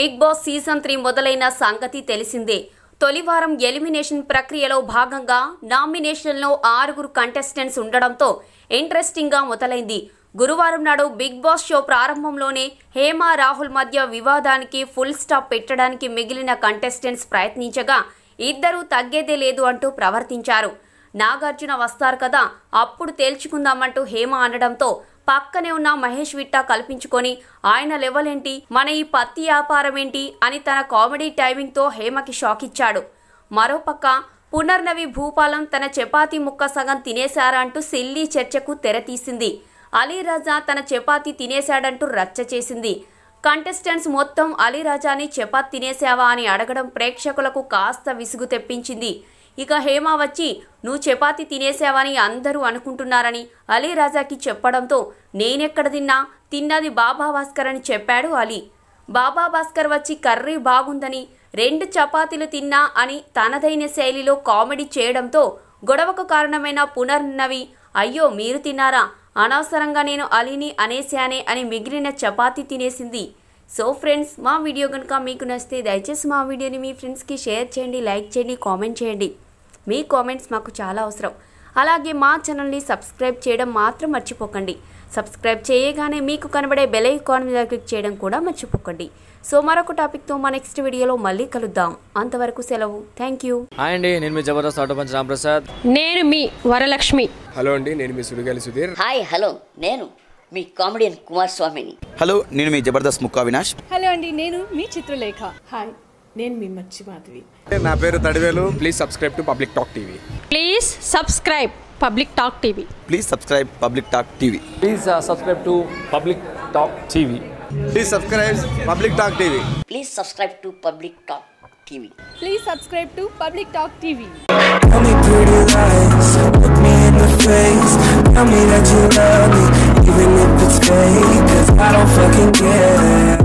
big boss season three మొదలైన సంగతి తెలిసిందే తొలి వారం ఎలిమినేషన్ ప్రక్రియలో భాగంగా నామినేషన్లో ఆరుగురు కంటెస్టెంట్స్ ఉండడంతో ఇంట్రెస్టింగ్ గా మొదలైంది గురువారం నాడు బిగ్ బాస్ షో ప్రారంభంలోనే హేమ రాహుల్ మధ్య వివాదానికి ఫుల్ స్టాప్ పెట్టడానికి మిగిలిన కంటెస్టెంట్స్ ప్రయత్నించగా ఇద్దరూ తగ్గేదే లేదు అంటూ ప్రవర్తించారు నాగార్జున వస్తారు కదా అప్పుడు తేల్చుకుందామంటూ హేమ అనడంతో పక్కనే ఉన్న మహేష్ విట్టా కల్పించుకొని ఆయన లెవెల్ ఏంటి మన ఈ పత్తి వ్యాపారం ఏంటి అని తన కామెడీ టైమింగ్తో హేమకి షాక్ ఇచ్చాడు మరోపక్క పునర్నవి భూపాలం తన చపాతీ ముక్క సగం తినేశారా అంటూ సిల్లీ చర్చకు తెరతీసింది అలీరాజా తన చపాతీ తినేశాడంటూ రచ్చ చేసింది కంటెస్టెంట్స్ మొత్తం అలీరాజాని చపాత్ తినేశావా అని అడగడం ప్రేక్షకులకు కాస్త విసుగు తెప్పించింది ఇక హేమ వచ్చి నువ్వు చపాతీ తినేసావని అందరూ అనుకుంటున్నారని అలీ రాజాకి చెప్పడంతో నేనెక్కడ తిన్నా తిన్నది బాబా భాస్కర్ అని చెప్పాడు అలీ బాబా భాస్కర్ వచ్చి కర్రీ బాగుందని రెండు చపాతీలు తిన్నా అని తనదైన శైలిలో కామెడీ చేయడంతో గొడవకు కారణమైన పునర్నవి అయ్యో మీరు తిన్నారా అనవసరంగా నేను అలీని అనేశానే అని మిగిలిన చపాతీ తినేసింది సో ఫ్రెండ్స్ మా వీడియో కనుక మీకు నచ్చితే దయచేసి మా వీడియోని మీ ఫ్రెండ్స్కి షేర్ చేయండి లైక్ చేయండి కామెంట్ చేయండి మీ కామెంట్స్ మాకు చాలా అవసరం అలాగే మా ఛానల్ని సబ్స్క్రైబ్ చేయడం మాత్రం మర్చిపోకండి సబ్స్క్రైబ్ చేయగానే మీకు కనబడే బెల్ ఐకాన్ మీద క్లిక్ చేయడం కూడా మర్చిపోకండి సో మరొక టాపిక్తో మా నెక్స్ట్ వీడియోలో మళ్ళీ కలుద్దాం అంతవరకు సెలవు థ్యాంక్ యూ హాయ్ అండి నేను మీ జబర్దస్త్ ఆటో పంచ్ రాంప్రసాద్ నేను మీ వరలక్ష్మి హలో అండి నేను మీ సుడిగాలి సుధీర్ హాయ్ హలో నేను మీ కామెడియన్ కుమార్ స్వామిని హలో నేను మీ జబర్దస్త్ ముక్కా వినాష్ హలో అండి నేను మీ చిత్రలేఖ హాయ్ నేను మీ మచ్చి మాధవి నా పేరు Thadivelu please subscribe to public talk TV please subscribe public talk TV please subscribe public talk TV please subscribe to public talk TV please subscribe public talk TV please subscribe to public talk TV please subscribe to public talk TV Tell me pretty lies, look me in the face Tell me that you love me, even if it's fake Cause I don't fucking care